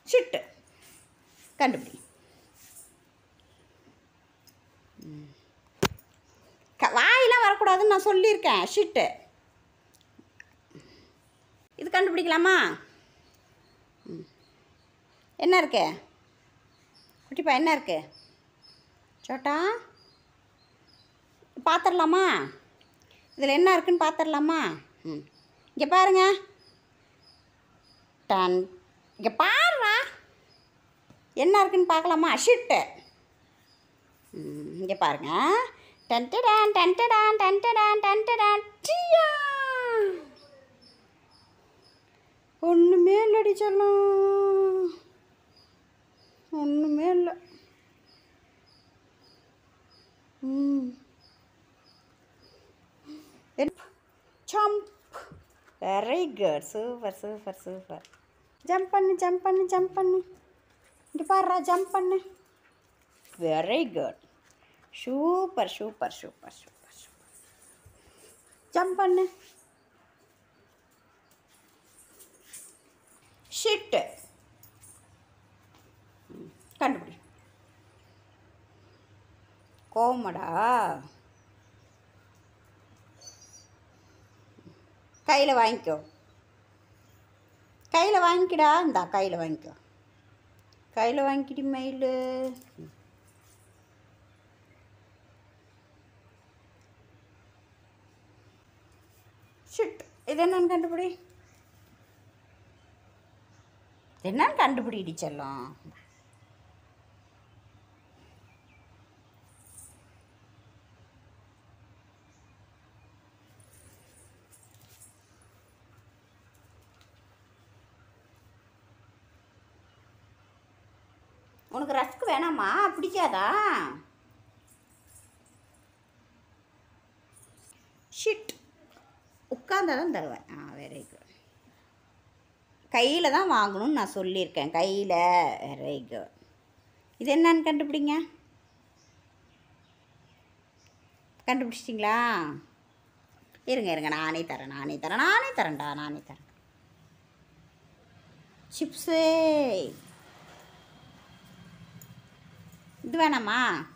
Shit கண்டுபிடி ம். க- வாயெல்லாம் வரக்கூடாதுன்னு நான் சொல்லியிருக்கேன் ஷிட்டு இது கண்டுபிடிக்கலாமா ம். என்ன இருக்கு குட்டிப்பா என்ன இருக்கு சோட்டா பார்த்துடலாமா இதில் என்ன இருக்குன்னு பார்த்துடலாமா ம் இங்கே பாருங்க டன் இங்கே பாருடா என்ன இருக்குன்னு பார்க்கலாமா ஷிட்டு இங்கே பாருங்க டன்டடான் டன்டடான் டன்டடான் டன்டடான் டியா ஒன்றுமே இல்லடி செல்லம் ஒன்றுமே இல்லை ம் jump very good super super super jump பண்ணு ஜம்ப் பண்ணு ஜம்ப் பண்ணு இங்கே பாருடா ஜம்ப் பண்ணு very good super super super super super jump பண்ணு ஷிட்டு கண்டுபிடி கோமடா கையில் வாங்கிக்கோ கையில் வாங்கிக்கடா இந்தா கையில் வாங்கிக்கோ கையில் வாங்கிக்கிடி மயில் ஷிட் இது என்னன்னு கண்டுபிடி இது என்னன்னு கண்டுபிடிடி செல்லம் உனக்கு ரஸ்க் வேணாமா பிடிக்காதா ஷிட் உட்காந்தா தான் தருவேன் ஆ வெரி குட் கையில் தான் வாங்கணும்னு நான் சொல்லியிருக்கேன் கையில் வெரி குட் இது என்னன்னு கண்டுபிடிங்க கண்டுபிடிச்சிட்டிங்களா இருங்க இருங்க நானே தரேன் நானே தரேன் நானே தரேன்டா நானே தரேன் சிப்ஸே இது வேணாமா